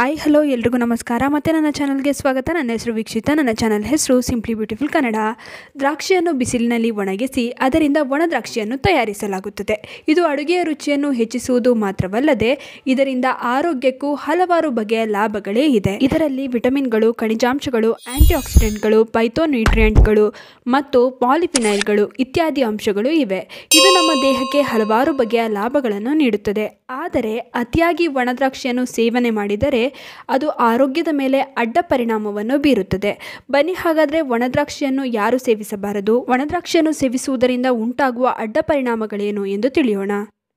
hi hello ಎಲ್ರಿಗೂ ನಮಸ್ಕಾರ ಮತ್ತು ನನ್ನ ಚಾನಲ್ಗೆ ಸ್ವಾಗತ ನನ್ನ ಹೆಸರು ವೀಕ್ಷಿತ ನನ್ನ ಚಾನಲ್ ಹೆಸರು ಸಿಂಪ್ಲಿ ಬ್ಯೂಟಿಫುಲ್ ಕನ್ನಡ ದ್ರಾಕ್ಷಿಯನ್ನು ಬಿಸಿಲಿನಲ್ಲಿ ಒಣಗಿಸಿ ಅದರಿಂದ ಒಣ ದ್ರಾಕ್ಷಿಯನ್ನು ತಯಾರಿಸಲಾಗುತ್ತದೆ ಇದು ಅಡುಗೆಯ ರುಚಿಯನ್ನು ಹೆಚ್ಚಿಸುವುದು ಮಾತ್ರವಲ್ಲದೆ ಇದರಿಂದ ಆರೋಗ್ಯಕ್ಕೂ ಹಲವಾರು ಬಗೆಯ ಲಾಭಗಳೇ ಇದೆ ಇದರಲ್ಲಿ ವಿಟಮಿನ್ಗಳು ಖನಿಜಾಂಶಗಳು ಆಂಟಿಆಕ್ಸಿಡೆಂಟ್ಗಳು ಪೈಥೋನ್ಯೂಟ್ರಿಯೆಂಟ್ಗಳು ಮತ್ತು ಪಾಲಿಫಿನೈಲ್ಗಳು ಇತ್ಯಾದಿ ಅಂಶಗಳು ಇವೆ ಇದು ನಮ್ಮ ದೇಹಕ್ಕೆ ಹಲವಾರು ಬಗೆಯ ಲಾಭಗಳನ್ನು ನೀಡುತ್ತದೆ ಆದರೆ ಅತಿಯಾಗಿ ಒಣದ್ರಾಕ್ಷಿಯನ್ನು ಸೇವನೆ ಮಾಡಿದರೆ ಅದು ಆರೋಗ್ಯದ ಮೇಲೆ ಅಡ್ಡ ಪರಿಣಾಮವನ್ನು ಬೀರುತ್ತದೆ ಬನ್ನಿ ಹಾಗಾದರೆ ಒಣದ್ರಾಕ್ಷಿಯನ್ನು ಯಾರು ಸೇವಿಸಬಾರದು ಒಣದ್ರಾಕ್ಷಿಯನ್ನು ಸೇವಿಸುವುದರಿಂದ ಉಂಟಾಗುವ ಅಡ್ಡ ಪರಿಣಾಮಗಳೇನು ಎಂದು ತಿಳಿಯೋಣ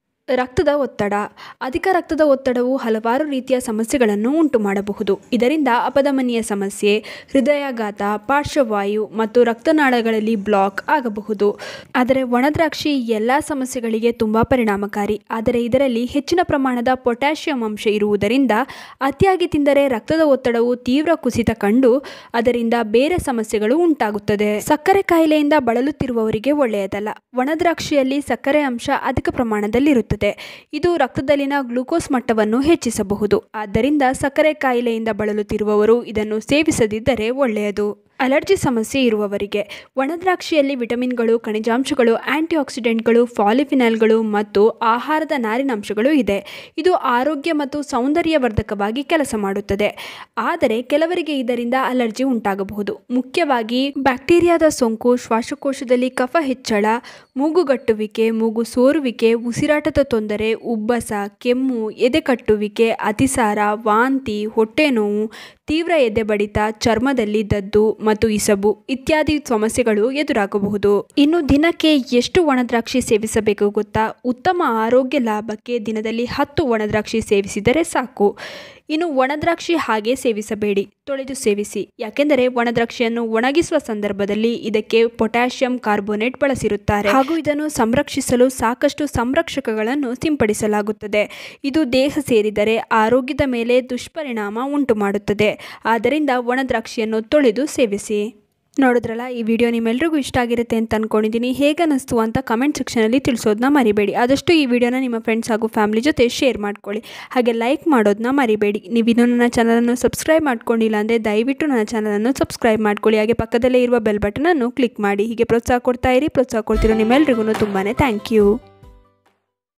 ರಕ್ತದ ಒತ್ತಡ ಅಧಿಕ ರಕ್ತದ ಒತ್ತಡವು ಹಲವಾರು ರೀತಿಯ ಸಮಸ್ಯೆಗಳನ್ನು ಉಂಟು ಮಾಡಬಹುದು ಇದರಿಂದ ಅಪಧಮನಿಯ ಸಮಸ್ಯೆ ಹೃದಯಾಘಾತ ಪಾರ್ಶ್ವವಾಯು ಮತ್ತು ರಕ್ತನಾಳಗಳಲ್ಲಿ ಬ್ಲಾಕ್ ಆಗಬಹುದು ಆದರೆ ಒಣದ್ರಾಕ್ಷಿ ಎಲ್ಲ ಸಮಸ್ಯೆಗಳಿಗೆ ತುಂಬ ಪರಿಣಾಮಕಾರಿ ಆದರೆ ಇದರಲ್ಲಿ ಹೆಚ್ಚಿನ ಪ್ರಮಾಣದ ಪೊಟ್ಯಾಷಿಯಂ ಅಂಶ ಇರುವುದರಿಂದ ಅತಿಯಾಗಿ ತಿಂದರೆ ರಕ್ತದ ಒತ್ತಡವು ತೀವ್ರ ಕುಸಿತ ಕಂಡು ಅದರಿಂದ ಬೇರೆ ಸಮಸ್ಯೆಗಳು ಉಂಟಾಗುತ್ತದೆ ಸಕ್ಕರೆ ಕಾಯಿಲೆಯಿಂದ ಬಳಲುತ್ತಿರುವವರಿಗೆ ಒಳ್ಳೆಯದಲ್ಲ ಒಣದ್ರಾಕ್ಷಿಯಲ್ಲಿ ಸಕ್ಕರೆ ಅಂಶ ಅಧಿಕ ಪ್ರಮಾಣದಲ್ಲಿರುತ್ತದೆ ಇದು ರಕ್ತದಲ್ಲಿನ ಗ್ಲೂಕೋಸ್ ಮಟ್ಟವನ್ನು ಹೆಚ್ಚಿಸಬಹುದು ಆದ್ದರಿಂದ ಸಕ್ಕರೆ ಕಾಯಿಲೆಯಿಂದ ಬಳಲುತ್ತಿರುವವರು ಇದನ್ನು ಸೇವಿಸದಿದ್ದರೆ ಒಳ್ಳೆಯದು ಅಲರ್ಜಿ ಸಮಸ್ಯೆ ಇರುವವರಿಗೆ ಒಣದ್ರಾಕ್ಷಿಯಲ್ಲಿ ವಿಟಮಿನ್ಗಳು ಖನಿಜಾಂಶಗಳು ಆಂಟಿಆಕ್ಸಿಡೆಂಟ್ಗಳು ಫಾಲಿಫಿನಲ್ಗಳು ಮತ್ತು ಆಹಾರದ ನಾರಿನಾಂಶಗಳು ಇದೆ ಇದು ಆರೋಗ್ಯ ಮತ್ತು ಸೌಂದರ್ಯವರ್ಧಕವಾಗಿ ಕೆಲಸ ಮಾಡುತ್ತದೆ ಆದರೆ ಕೆಲವರಿಗೆ ಇದರಿಂದ ಅಲರ್ಜಿ ಉಂಟಾಗಬಹುದು ಮುಖ್ಯವಾಗಿ ಬ್ಯಾಕ್ಟೀರಿಯಾದ ಸೋಂಕು ಶ್ವಾಸಕೋಶದಲ್ಲಿ ಕಫ ಹೆಚ್ಚಳ ಮೂಗುಗಟ್ಟುವಿಕೆ ಮೂಗು ಸೋರುವಿಕೆ ಉಸಿರಾಟದ ತೊಂದರೆ ಉಬ್ಬಸ ಕೆಮ್ಮು ಎದೆ ಕಟ್ಟುವಿಕೆ ಅತಿಸಾರ ವಾಂತಿ ಹೊಟ್ಟೆ ನೋವು ತೀವ್ರ ಎದೆ ಬಡಿತ ಚರ್ಮದಲ್ಲಿ ದದ್ದು ಮತ್ತು ಇಸಬು ಇತ್ಯಾದಿ ಸಮಸ್ಯೆಗಳು ಎದುರಾಗಬಹುದು ಇನ್ನು ದಿನಕ್ಕೆ ಎಷ್ಟು ಒಣದ್ರಾಕ್ಷಿ ಸೇವಿಸಬೇಕು ಗೊತ್ತಾ ಉತ್ತಮ ಆರೋಗ್ಯ ಲಾಭಕ್ಕೆ ದಿನದಲ್ಲಿ ಹತ್ತು ಒಣದ್ರಾಕ್ಷಿ ಸೇವಿಸಿದರೆ ಸಾಕು ಇನ್ನು ಒಣದ್ರಾಕ್ಷಿ ಹಾಗೆ ಸೇವಿಸಬೇಡಿ ತೊಳೆದು ಸೇವಿಸಿ ಯಾಕೆಂದರೆ ಒಣದ್ರಾಕ್ಷಿಯನ್ನು ಒಣಗಿಸುವ ಸಂದರ್ಭದಲ್ಲಿ ಇದಕ್ಕೆ ಪೊಟ್ಯಾಷಿಯಂ ಕಾರ್ಬೋನೇಟ್ ಬಳಸಿರುತ್ತಾರೆ ಹಾಗೂ ಇದನ್ನು ಸಂರಕ್ಷಿಸಲು ಸಾಕಷ್ಟು ಸಂರಕ್ಷಕಗಳನ್ನು ಸಿಂಪಡಿಸಲಾಗುತ್ತದೆ ಇದು ದೇಹ ಸೇರಿದರೆ ಆರೋಗ್ಯದ ಮೇಲೆ ದುಷ್ಪರಿಣಾಮ ಉಂಟು ಮಾಡುತ್ತದೆ ಆದ್ದರಿಂದ ಒಣದ್ರಾಕ್ಷಿಯನ್ನು ತೊಳೆದು ಸೇವಿಸಿ ನೋಡಿದ್ರಲ್ಲ ಈ ವಿಡಿಯೋ ನಿಮ್ಮೆಲ್ರಿಗೂ ಇಷ್ಟ ಆಗಿರುತ್ತೆ ಅಂತ ಅಂದ್ಕೊಂಡಿದ್ದೀನಿ ಹೇಗೆ ಅನ್ನಿಸ್ತು ಅಂತ ಕಮೆಂಟ್ ಸೆಕ್ಷನಲ್ಲಿ ತಿಳಿಸೋದನ್ನ ಮರಿಬೇಡಿ ಆದಷ್ಟು ಈ ವಿಡಿಯೋನ ನಿಮ್ಮ ಫ್ರೆಂಡ್ಸ್ ಹಾಗೂ ಫ್ಯಾಮಿಲಿ ಜೊತೆ ಶೇರ್ ಮಾಡ್ಕೊಳ್ಳಿ ಹಾಗೆ ಲೈಕ್ ಮಾಡೋದನ್ನ ಮರಿಬೇಡಿ ನೀವಿನ್ನೂ ನನ್ನ ಚಾನಲನ್ನು ಸಬ್ಸ್ಕ್ರೈಬ್ ಮಾಡ್ಕೊಂಡಿಲ್ಲ ಅಂದರೆ ದಯವಿಟ್ಟು ನನ್ನ ಚಾನಲನ್ನು ಸಬ್ಸ್ಕ್ರೈಬ್ ಮಾಡ್ಕೊಳ್ಳಿ ಹಾಗೆ ಪಕ್ಕದಲ್ಲೇ ಇರುವ ಬೆಲ್ ಬಟನನ್ನು ಕ್ಲಿಕ್ ಮಾಡಿ ಹೀಗೆ ಪ್ರೋತ್ಸಾಹ ಕೊಡ್ತಾ ಇರಿ ಪ್ರೋತ್ಸಾಹ ಕೊಡ್ತಿರೋ ನಿಮ್ಮೆಲ್ರಿಗೂ ತುಂಬಾ ಥ್ಯಾಂಕ್ ಯು